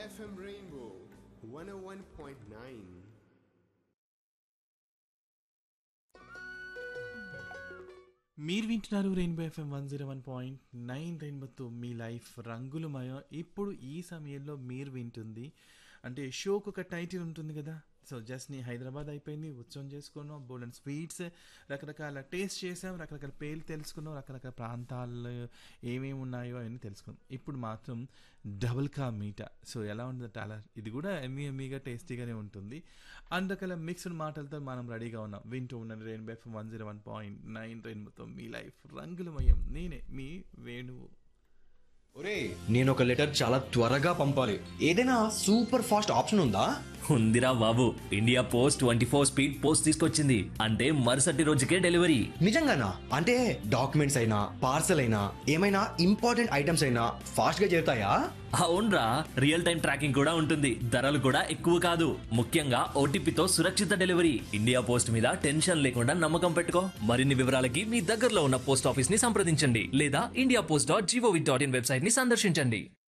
FM Rainbow 101.9. మీరు వింటున్నారు Rainbow FM one zero one point nine రెయిన్బోతో మీ లైఫ్ రంగులమయం ఇప్పుడు ఈ సమయంలో మీరు వింటుంది అంటే షోకు ఒక టైటిల్ ఉంటుంది కదా సో జస్ట్ నీ హైదరాబాద్ అయిపోయింది ఉత్సవం చేసుకున్నాం బోల్డ్ స్వీట్స్ రకరకాల టేస్ట్ చేసాం రకరకాల పేర్లు తెలుసుకున్నాం రకరకాల ప్రాంతాలు ఏమేమి ఉన్నాయో అవన్నీ తెలుసుకున్నాం ఇప్పుడు మాత్రం డబుల్ కా మీటా సో ఎలా ఉంటుంది అలా ఇది కూడా ఎమ్మీ ఎమ్మీగా టేస్టీగానే ఉంటుంది అందుకల మిక్స్డ్ మాటలతో మనం రెడీగా ఉన్నాం వింటూ ఉన్నాను Rainbow FM one zero one point nine రెయిన్బోతో మీ లైఫ్ రంగులమయం నేనే మీ వేణువు ఒరే నేను ఒక లెటర్ చాలా త్వరగా పంపాలి ఏదైనా సూపర్ ఫాస్ట్ ఆప్షన్ ఉందా ఉందిరా బాబు India Post twenty four speed post తీసుకొచ్చింది అంటే మరుసటి రోజుకే డెలివరీ నిజంగానా అంటే డాక్యుమెంట్స్ అయినా పార్సల్ అయినా ఏమైనా ఇంపార్టెంట్ ఐటమ్స్ అయినా ఫాస్ట్ గా చేరుతాయా అవునరా రియల్ టైం ట్రాకింగ్ కూడా ఉంటుంది ధరలు కూడా ఎక్కువ కాదు ముఖ్యంగా ఓటీపీతో సురక్షిత డెలివరీ ఇండియా పోస్ట్ మీద టెన్షన్ లేకుండా నమ్మకం పెట్టుకో మరిన్ని వివరాలకి మీ దగ్గరలో ఉన్న పోస్ట్ ఆఫీస్ ని సంప్రదించండి లేదా India Post dot G O V dot in website ని సందర్శించండి